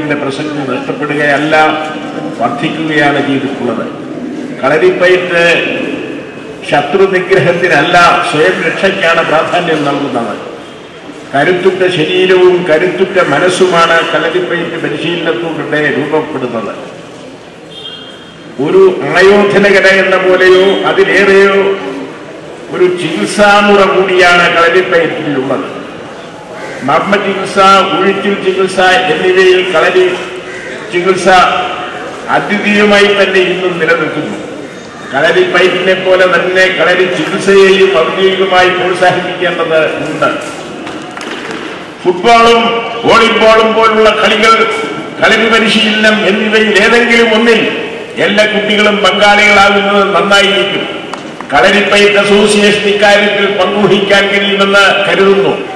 കളരിപ്പയറ്റിന്റെ പ്രസക്തി നഷ്ടപ്പെടുകയല്ല വർദ്ധിക്കുകയാണ് ചെയ്തിട്ടുള്ളത് കളരിപ്പയറ്റ് ശത്രു നിഗ്രഹത്തിനല്ല സ്വയം രക്ഷയ്ക്കാണ് പ്രാധാന്യം നൽകുന്നത് കരുത്തുറ്റ ശരീരവും കരുത്തുറ്റ മനസ്സുമാണ് കളരിപ്പയറ്റ് പരിശീലനത്തിലൂടെ രൂപപ്പെടുന്നത് ഒരു ആയോധനകല എന്ന പോലെയോ അതിലേറെയോ ഒരു ചികിത്സാമുറ കൂടിയാണ് കളരിപ്പയറ്റിലുള്ളത് മർമ്മ ചികിത്സ ഉഴിച്ചിൽ ചികിത്സ എന്നിവയിൽ കളരി ചികിത്സ അദ്വിതീയമായി തന്നെ ഇന്നും നിലനിൽക്കുന്നു കളരി പൈപ്പിനെ പോലെ തന്നെ കളരി ചികിത്സയെയും ഔദ്യോഗികമായി പ്രോത്സാഹിപ്പിക്കേണ്ടത് ഉണ്ട് ഫുട്ബോളും വോളിബോളും പോലുള്ള കളികൾ കളരി പരിശീലനം എന്നിവയിൽ ഏതെങ്കിലും ഒന്നിൽ എല്ലാ കുട്ടികളും പങ്കാളികളാകുന്നത് നന്നായിരിക്കും കളരിപ്പയറ്റ് അസോസിയേഷൻ ഇക്കാര്യത്തിൽ പങ്കുവഹിക്കാൻ കഴിയുമെന്ന് കരുതുന്നു